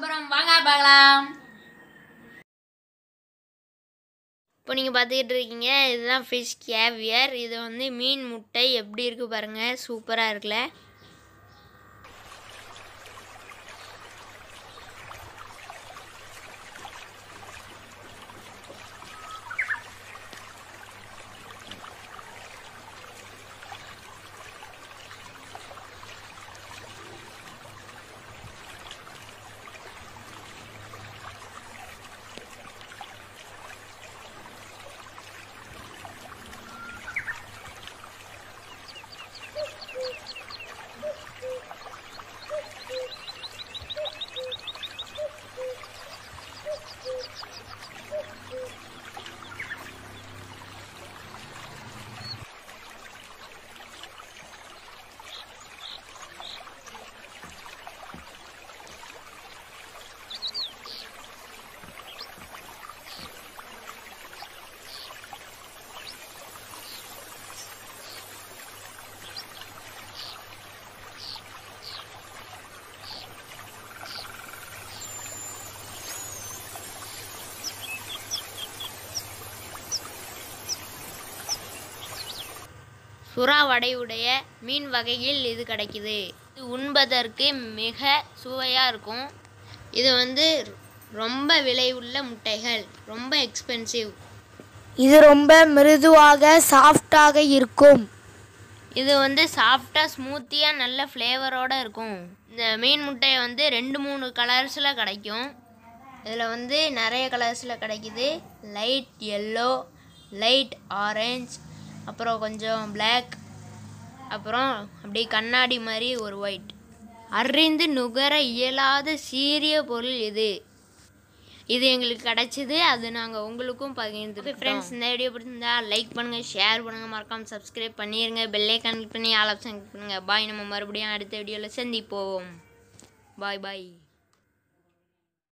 போகிறோம் வாங்க பார்க்கலாம் இப்போ நீங்கள் பார்த்துக்கிட்டு இருக்கீங்க இதுதான் ஃபிஷ் கேவியர் இது வந்து மீன் முட்டை எப்படி இருக்கு பாருங்க சூப்பராக இருக்குல்ல சுறா வடையுடைய மீன் வகையில் இது கிடைக்குது இது உண்பதற்கு மிக சுவையாக இருக்கும் இது வந்து ரொம்ப விலை உள்ள முட்டைகள் ரொம்ப எக்ஸ்பென்சிவ் இது ரொம்ப மிருதுவாக சாஃப்டாக இருக்கும் இது வந்து சாஃப்டாக ஸ்மூத்தியாக நல்ல ஃப்ளேவரோடு இருக்கும் இந்த மீன் முட்டையை வந்து ரெண்டு மூணு கலர்ஸில் கிடைக்கும் இதில் வந்து நிறைய கலர்ஸில் கிடைக்குது லைட் எல்லோ லைட் ஆரஞ்ச் அப்புறம் கொஞ்சம் பிளாக் அப்புறம் அப்படியே கண்ணாடி மாதிரி ஒரு ஒயிட் அறிந்து நுகர இயலாத சீரிய பொருள் இது இது எங்களுக்கு கிடைச்சிது அது நாங்கள் உங்களுக்கும் பகிர்ந்து ஃப்ரெண்ட்ஸ் இந்த வீடியோ பிடிச்சிருந்தா லைக் பண்ணுங்கள் ஷேர் பண்ணுங்கள் மறக்காமல் சப்ஸ்கிரைப் பண்ணிடுங்க பெல்லை கனெக்ட் பண்ணி ஆல் ஆப்ஷன் பண்ணுங்கள் பாய் நம்ம மறுபடியும் அடுத்த வீடியோவில் சந்திப்போம் பாய் பாய்